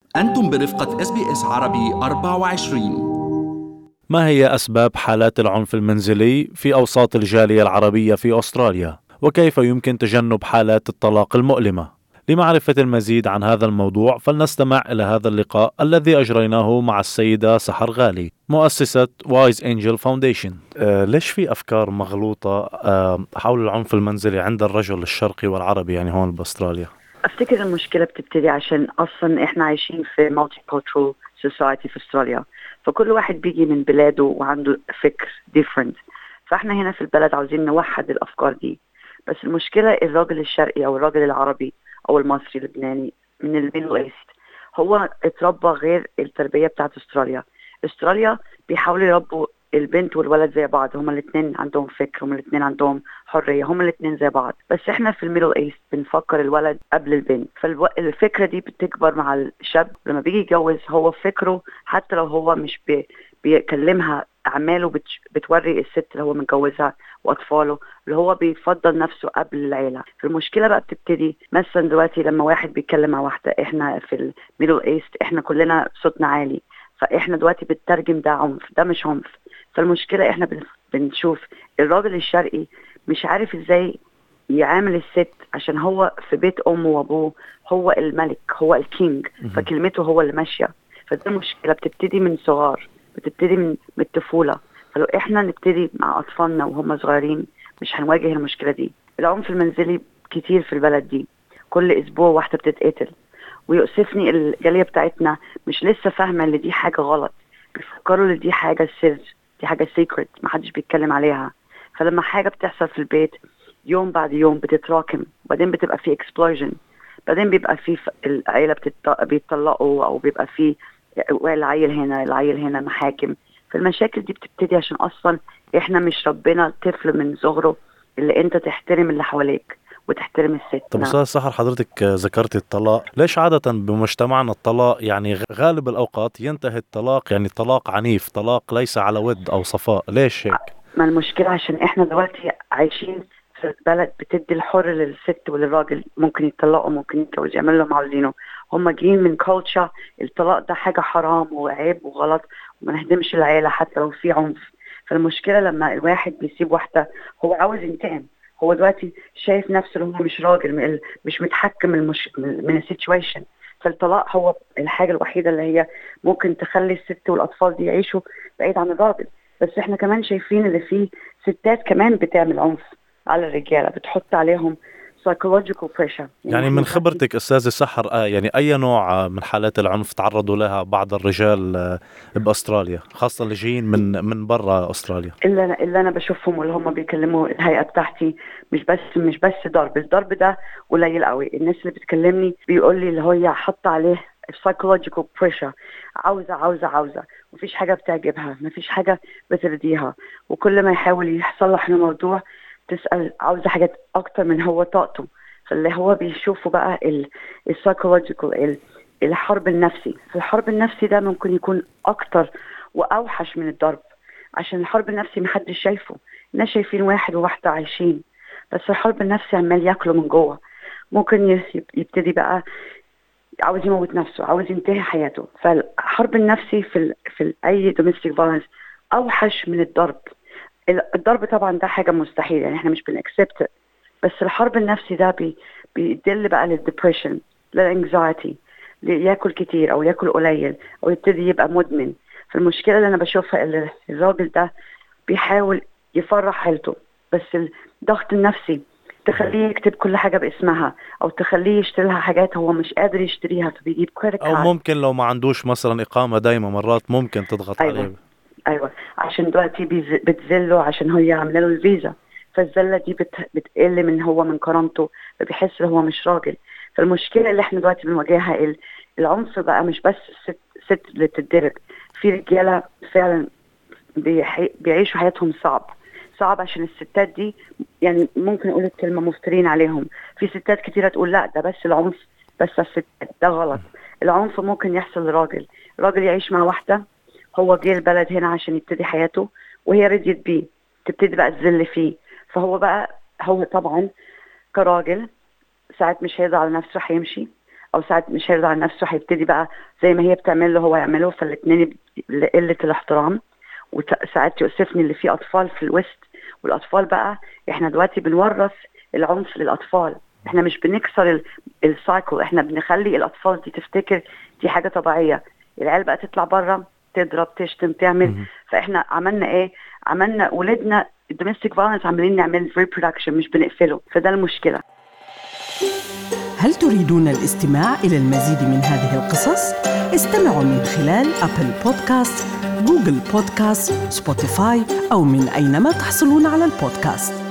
أنتم برفقة اس بي اس عربي 24 ما هي أسباب حالات العنف المنزلي في أوساط الجالية العربية في أستراليا؟ وكيف يمكن تجنب حالات الطلاق المؤلمة؟ لمعرفة المزيد عن هذا الموضوع فلنستمع إلى هذا اللقاء الذي أجريناه مع السيدة سحر غالي مؤسسة وايز انجل فاونديشن ليش في أفكار مغلوطة آه حول العنف المنزلي عند الرجل الشرقي والعربي يعني هون بأستراليا افتكر المشكله بتبتدي عشان اصلا احنا عايشين في مالتي كولترال سوسايتي في استراليا فكل واحد بيجي من بلاده وعنده فكر ديفرنت فاحنا هنا في البلد عاوزين نوحد الافكار دي بس المشكله الراجل الشرقي او الراجل العربي او المصري اللبناني من الميدل ايست هو اتربى غير التربيه بتاعت استراليا استراليا بيحاولوا يربوا البنت والولد زي بعض هما الاثنين عندهم فكر هما الاثنين عندهم حريه هما الاثنين زي بعض بس احنا في الميدل ايست بنفكر الولد قبل البنت فالفكره دي بتكبر مع الشاب لما بيجي يتجوز هو فكره حتى لو هو مش بي بيكلمها اعماله بتش... بتوري الست اللي هو متجوزها واطفاله اللي هو بيفضل نفسه قبل العيله فالمشكله بقى بتبتدي مثلا دلوقتي لما واحد بيتكلم مع واحده احنا في الميدل ايست احنا كلنا صوتنا عالي فاحنا دلوقتي بنترجم ده عنف ده مش عنف فالمشكله احنا بنشوف الراجل الشرقي مش عارف ازاي يعامل الست عشان هو في بيت امه وابوه هو الملك هو الكينج فكلمته هو اللي ماشيه فده مشكله بتبتدي من صغار بتبتدي من من الطفوله فلو احنا نبتدي مع اطفالنا وهم صغيرين مش هنواجه المشكله دي العنف المنزلي كتير في البلد دي كل اسبوع واحده بتتقتل ويؤسفني الجاليه بتاعتنا مش لسه فاهمه ان دي حاجه غلط بيفكروا ان دي حاجه سر دي حاجه سيكريت محدش بيتكلم عليها فلما حاجه بتحصل في البيت يوم بعد يوم بتتراكم وبعدين بتبقى في اكسبلوجن بعدين بيبقى في العيله بيتطلقوا او بيبقى في العيل هنا العيل هنا محاكم فالمشاكل دي بتبتدي عشان اصلا احنا مش ربنا طفل من صغره اللي انت تحترم اللي حواليك وتحترم الست طب استاذ سحر حضرتك ذكرت الطلاق ليش عادة بمجتمعنا الطلاق يعني غالب الأوقات ينتهي الطلاق يعني طلاق عنيف طلاق ليس على ود أو صفاء ليش هيك ما المشكلة عشان احنا دلوقتي عايشين في بلد بتدي الحر للست وللراجل ممكن يطلقوا ممكن يتجوزوا يعملوا اللي هم عاوزينه هم جايين من كولتشر الطلاق ده حاجة حرام وعيب وغلط وما نهدمش العيلة حتى لو في عنف فالمشكلة لما الواحد بيسيب واحدة هو عاوز ينتقم هو دلوقتي شايف نفسه اللي هو مش راجل مش متحكم المش... من السيتويشن فالطلاق هو الحاجة الوحيدة اللي هي ممكن تخلي الست والأطفال دي يعيشوا بعيد عن الراجل بس احنا كمان شايفين اللي في ستات كمان بتعمل عنف على الرجالة بتحط عليهم psychological pressure يعني, يعني من خبرتك استاذه سحر آه يعني اي نوع من حالات العنف تعرضوا لها بعض الرجال آه باستراليا خاصه اللي جايين من من برا استراليا اللي انا اللي انا بشوفهم واللي هم بيكلموا الهيئه بتاعتي مش بس مش بس ضرب الضرب ده قليل قوي الناس اللي بتكلمني بيقول لي اللي هي حط عليه psychological pressure عاوزة عاوزة عاوزة مفيش حاجة بتعجبها مفيش حاجة بترضيها وكل ما يحاول يصلح الموضوع تسأل عاوزة حاجات أكتر من هو طاقته فاللي هو بيشوفه بقى السايكولوجيكال الحرب النفسي فالحرب النفسي ده ممكن يكون أكتر وأوحش من الضرب عشان الحرب النفسي محدش شايفه الناس شايفين واحد وواحدة عايشين بس الحرب النفسي عمال ياكله من جوه ممكن يبتدي بقى عاوز يموت نفسه عاوز ينتهي حياته فالحرب النفسي في ال في ال اي دوميستيك فايلنس اوحش من الضرب الضرب طبعا ده حاجه مستحيل يعني احنا مش بنكسبت بس الحرب النفسي ده بي بيدل بقى للدبريشن للانكزايتي ياكل كتير او ياكل قليل او يبتدي يبقى مدمن فالمشكله اللي انا بشوفها اللي الراجل ده بيحاول يفرح عيلته بس الضغط النفسي تخليه يكتب كل حاجه باسمها او تخليه يشتري لها حاجات هو مش قادر يشتريها فبيجيب كريدت او ممكن لو ما عندوش مثلا اقامه دايمه مرات ممكن تضغط أيوة. عليه ايوه عشان دلوقتي بتذله عشان هي عامله له الفيزا فالذله دي بت... بتقل من هو من كرامته فبيحس ان هو مش راجل فالمشكله اللي احنا دلوقتي بنواجهها العنف بقى مش بس الست ست اللي بتتضرب في رجاله فعلا بيحي... بيعيشوا حياتهم صعب صعب عشان الستات دي يعني ممكن اقول الكلمه مفترين عليهم في ستات كتيره تقول لا ده بس العنف بس الستات ده غلط العنف ممكن يحصل لراجل راجل يعيش مع واحده هو جه البلد هنا عشان يبتدي حياته وهي رضيت بيه تبتدي بقى تذل فيه فهو بقى هو طبعا كراجل ساعات مش هيقدر على نفسه هيمشي او ساعات مش هيرضى عن نفسه هيبتدي بقى زي ما هي بتعمل له هو يعمله فالاثنين قله الاحترام وساعات يؤسفني اللي في اطفال في الوسط والاطفال بقى احنا دلوقتي بنورث العنف للاطفال احنا مش بنكسر السايكل احنا بنخلي الاطفال دي تفتكر دي حاجه طبيعيه العيال بقى تطلع بره تضرب تشتم تعمل فاحنا عملنا ايه عملنا ولادنا الدوميستيك فايلنس عاملين نعمل ريبرودكشن مش بنقفله فده المشكله هل تريدون الاستماع إلى المزيد من هذه القصص؟ استمعوا من خلال أبل بودكاست، جوجل بودكاست، سبوتيفاي أو من أينما تحصلون على البودكاست